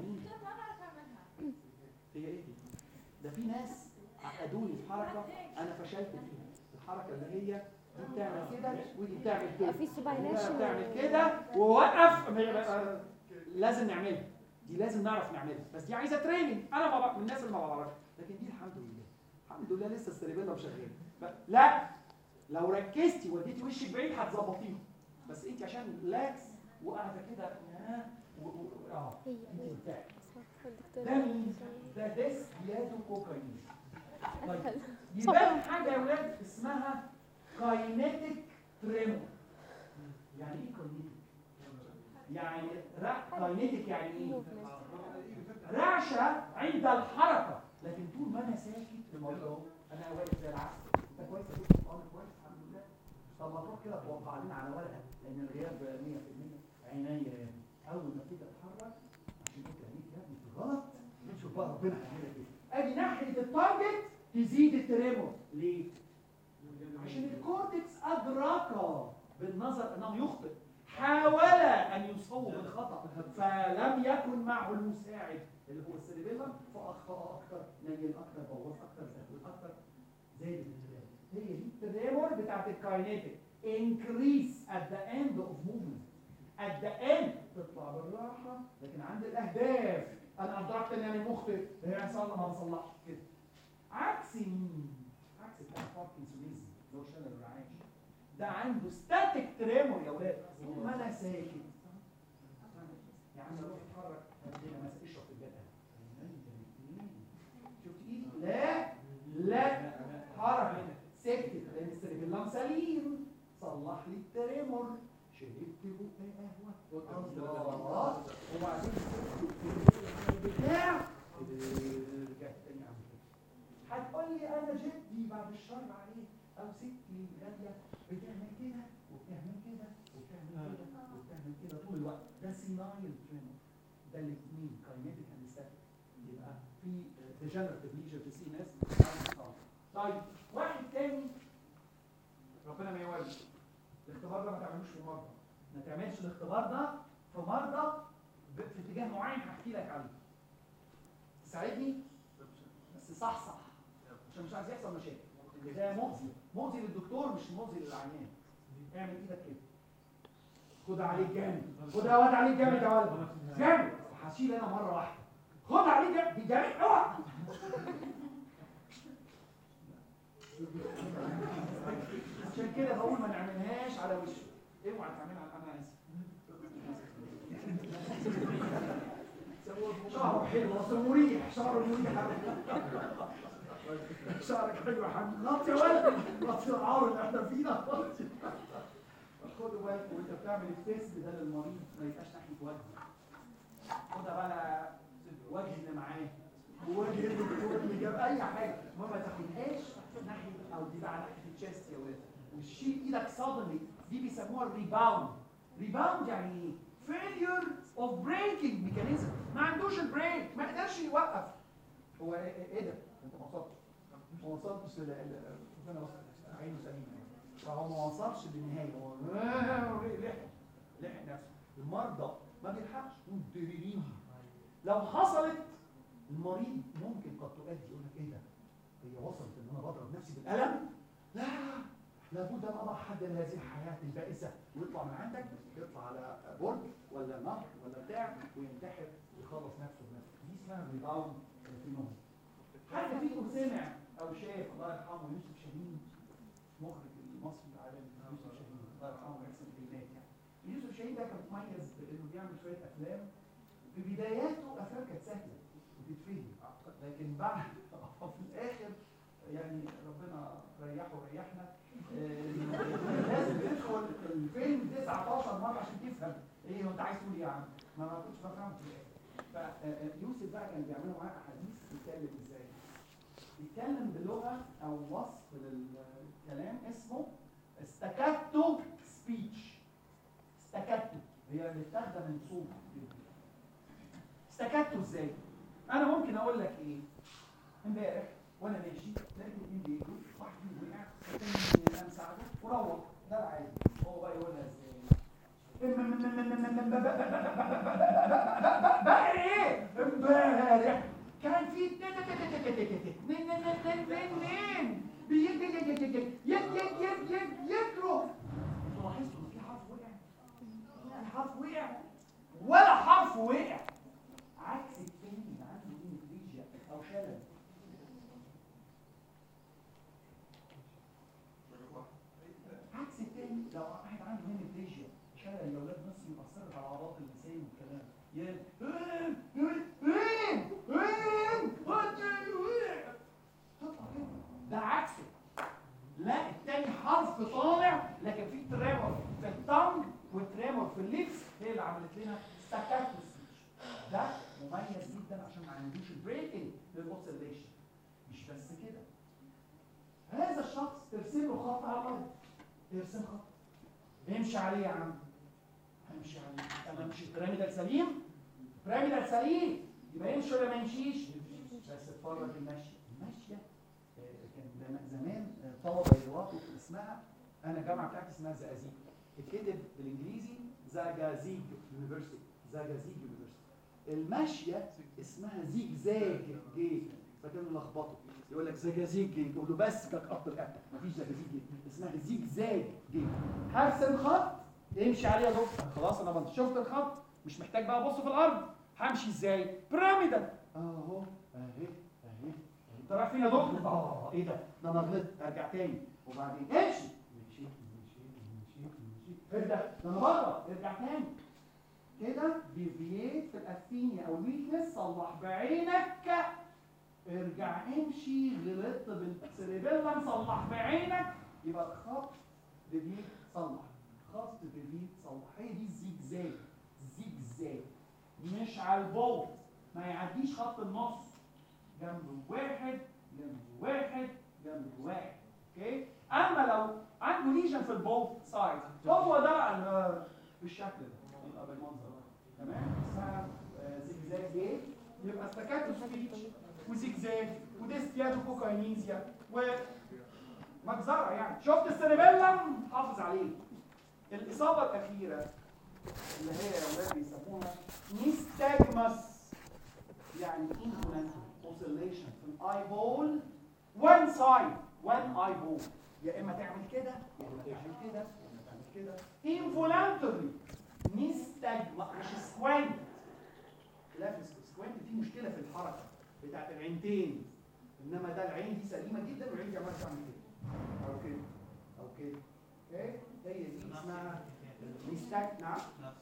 هي ايه دي؟ ده في ناس عقدوني في حركه انا فشلت فيها الحركه اللي هي دي بتعمل كده ودي بتعمل كده في ودي سوباينيشن بتعمل كده ووقف ما يبقى- لازم نعملها دي لازم نعرف نعملها بس دي عايزه تريننج انا ما بق- من الناس اللي ما بعرفش لكن دي الحمد لله الحمد لله لسه السريبيلا شغاله ف- لا لو ركزتي وديتي وشك بعيد هتظبطيها بس انت عشان ريلاكس وقاعده كده آه، و- و- اه هي انت بتاعك الدكتور ده مين؟ ده ديس بيادو كوكايين طيب يبان حاجه يا ولاد اسمها كاينيتيك تريمور يعني ايه كاينيتيك؟ يعني كاينيتيك يعني ايه؟ رعشه عند الحركه لكن طول ما انا ساكت في الموضوع انا واقف زي العسل انت كويس يا دكتور اه أنا كويس الحمد لله طب ما تروح كده توقع لنا على ورقه لان الغياب 100% عينيا يا ابني اول ما تيجي اتحرك عشان كنت عينيك يا ابني في غلط شوف بقى ربنا هيعملها ايه ادي ناحيه التارجت تزيد التريمور ليه؟ عشان الكورتكس ادرك بالنظر انه يخطئ حاول ان يصوب الخطا فلم يكن معه المساعد اللي هو السيريبيلم فاخطا اكتر نيل اكتر بوظ اكتر زهد اكتر زي التريمور هي دي التريمور بتاعت الكاينيتيك increase at the end of movement at the end تطلع بالراحه لكن عند الاهداف انا ادركت ان انا مخطئ هي صلى ما بصلحش كده عكس مين؟ عكس بتاع باركنسونيزم اللي هو شلل الرعاش ده عنده ستاتيك تريمور يا ولاد طول ما انا ساكت يا عم روح اتحرك هدينا مثلا اشرب في البدن شفت ايدي؟ لا لا حركه سكت لان السيربيلام سليم صلح لي التريمور شربت بقى قهوه الله وبعدين بتاع رجعت تاني عملت كده. هتقول لي انا جدي بعد الشر عليه او ستي غاليه بتعمل كده وبتعمل كده وبتعمل كده وبتعمل كده طول الوقت ده سينايل تريمور ده الاثنين كاينيتيك اند ستاتيك يبقى في ديجنراتيف ليجر في سي ناس طيب واحد تاني ربنا ما يولي الاختبار ده ما تعملوش في مرضى ما تعملش الاختبار ده في مرضى ب- في اتجاه معين هحكي لك عليه تساعدني بس صح صح عشان مش عايز يحصل مشاكل اللي ده مؤذي مؤذي للدكتور مش مؤذي للعيان اعمل ايدك كده خد عليك جامد خد يا واد عليك جامد يا ولد جامد هشيل انا مره واحده خد عليك جامد دي جامد اوعى عشان كده بقول ما نعملهاش على وشه اوعى تعملها على انا اسف شعره حلو اصل مريح شعره مريح شعرك حلو يا حبيبي غطي يا ولد غطي العار اللي احنا فينا خدوا بالكم وانت بتعمل التيست ده للمريض ما يبقاش ناحيه وجهه خدها بقى وجه اللي معاه ووجه الدكتور اللي جاب اي حاجه ما ما تاخدهاش ناحيه او دي بقى ناحيه الشيست يا ولاد وتشيل ايدك صدمي دي بيسموها الريباوند ريباوند يعني ايه؟ failure of braking mechanism ما عندوش البريك ما قدرش يوقف هو ايه إيه- ايه ده؟ انت ما وصلتش ما وصلتش لل- ل- ربنا وصل عينه سليمه فهو ما وصلش للنهايه هو لحق لحق نفسه المرضى ما بيلحقش مدربين لو حصلت المريض ممكن قد تؤدي يقول لك ايه ده؟ هي وصلت ان انا بضرب نفسي بالقلم؟ لا لابد ان اضع حد لهذه الحياه البائسه ويطلع من عندك يطلع على برج ولا نهر ولا بتاع وينتحر ويخلص نفسه بنفسه دي اسمها ريباوند فينومين حد فيكم سمع او شاف الله يرحمه يوسف شاهين مخرج المصري العالمي يوسف شاهين الله يرحمه ويحسن الكلمات يعني يوسف شاهين ده كان مميز بانه بيعمل شويه افلام في بداياته افلام كانت سهله وتتفهم لكن بعد في الاخر احنا آه، لازم تدخل الفيلم 19 مره عشان تفهم ايه هو انت عايز تقول ايه يا عم ما انا كنتش بفهم فيوسف بقى كان بيعملوا معاه احاديث بيتكلم ازاي بيتكلم بلغه او وصف للكلام اسمه استكاتو سبيتش استكاتو هي اللي بتاخده من صوت استكاتو ازاي انا ممكن اقول لك ايه امبارح وانا ماشي لقيت اتنين بيجروا واحد فيهم وقع والتاني قام ساعده وروح ده العادي هو بقى يقولها ازاي بقى ايه امبارح كان في يجروا لاحظتوا ان في حرف وقع في حرف وقع ولا حرف وقع عكس التاني اللي عنده هيموفليجيا او شلل عكس التاني لو واحد عنده هيموفليجيا شلل الاولاد نص مأثرت على عضلات اللسان والكلام يا تطلع كده ده عكسه لا التاني حرف طالع لكن في تريمور في التنج وتريمور في الليبس هي اللي عملت لنا سكاتو سبيتش ده مميز جدا عشان ما عندوش البريكنج للاوسيليشن مش بس كده هذا الشخص ترسم له خط على الارض ارسم خط امشي عليه يا عم امشي عليه انا مش البيراميدال سليم بيراميدال سليم يبقى يمشي ولا ما يمشيش بس اتفرج المشي المشيه آه، كان زمان- زمان آه، طلبه يغلطوا في اسمها انا الجامعه بتاعتي اسمها زقازيق اتكتب بالانجليزي زاجازيج يونيفرسيتي زاجازيج يونيفرسيتي الماشيه اسمها زيج زاج جي فكانوا يلخبطوا يقول لك زجاجيج جي يقول له بس كك قط القتل مفيش زجاجيج جي اسمها زيج زاج جي هرسم خط امشي عليه يا دكتور خلاص انا بنت شفت الخط مش محتاج بقى ابص في الارض همشي ازاي بيراميدال اهو اهي اهي انت رايح فين يا دكتور اه ايه ده ده انا غلطت ارجع تاني وبعدين امشي مشيت مشيت مشيت مشيت ارجع ده انا بره ارجع تاني كده ديفييت في الاثينيا او الويكنس صلح بعينك ارجع امشي غلطت بالسريبيلم صلح بعينك يبقى الخط ديفييت صلح خط ديفييت صلح هي دي الزيجزاج زيجزاج مش على البولت ما يعديش خط النص جنب واحد جنب واحد جنب واحد اوكي اما لو عنده ليجن في البولت سايد هو ده بقى ال- بالشكل ده يبقى بالمنظر ده تمام اسمها آه، زيجزاج ايه يبقى استكاتو سبيتش وزيجزاج وديستياتو كوكاينيزيا ومجزرة يعني شفت السيربيلم حافظ عليه الإصابة الأخيرة اللي هي يا أولاد بيسموها نيستاجماس يعني infinite oscillation في الاي بول one side one eye ball يا اما تعمل كده يا اما تعمل كده يا اما تعمل كده involuntarily نيستاجما مش سكوانت لا في سكوانت في مشكله في الحركه بتاعت العينتين انما ده العين دي سليمه جدا والعين دي عماله تعمل كده او كده او كده اوكي هي دي اسمها نيستاج نعم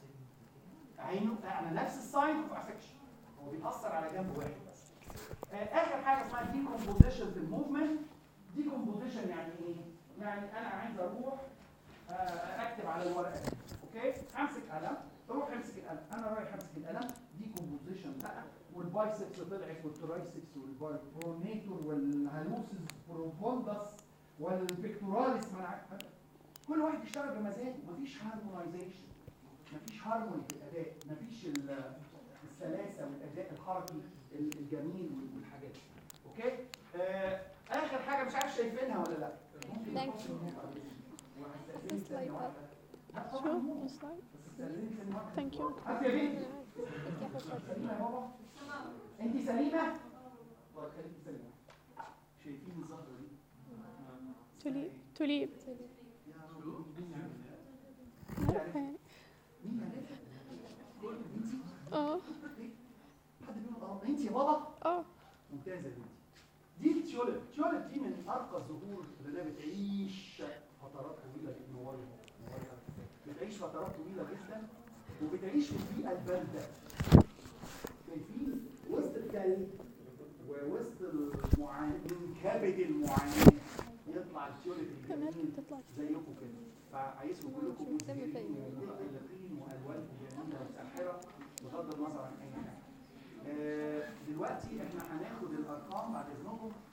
عينه انا نفس الساين اوف افكشن هو بيأثر على جنب واحد بس آه، اخر حاجه اسمها ديكومبوزيشن في الموفمنت ديكومبوزيشن يعني ايه يعني انا عايز اروح آه، اكتب على الورقه دي اوكي امسك قلم روح امسك القلم انا رايح امسك القلم ديكومبوزيشن بقى والبايسبس طلعت والترايسبس والبرونيتور والهالوسز بروفوندس والبيكتوراليس منع كل واحد يشتغل بمزاجه مفيش هارمونايزيشن مفيش هارموني في الاداء مفيش ال- السلاسه والاداء الحركي ال- الجميل وال- والحاجات دي اوكي آه اخر حاجه مش عارف شايفينها ولا لا ممكن Thank نحط you. النور على الوش. وهستأذنك Just ثانية like واحدة. لا شو طبعا نور. السلايد بس استأذنك ثانية واحدة. ثانك يو هات يا بنتي سليمة يا بابا انت سليمة الله يخليكي سليمة شايفين الزهرة دي توليب توليب يا رب مين عرفها؟ عارفة يعني مين عرفها؟ انت اه حد بيقول اه انت يا بابا اه ممتازه يا بنتي دي التيوليب التيوليب دي من ارقى الزهور اللي بتعيش فترات طويله جدا نوري نوري. بتعيش فترات طويله جدا وبتعيش في البيئه البارده شايفين وسط التلج ووسط المعاناه من كبد المعاناه يطلع التيوليب الجميل متفوقين تطلع زيكم كده فعايزكم كلكم مش مهتمة مبهرين فيا. ومتألقين والوانكم جميله وساحره بغض النظر عن اي حاجه. آه، دلوقتي احنا هناخد الارقام بعد اذنكم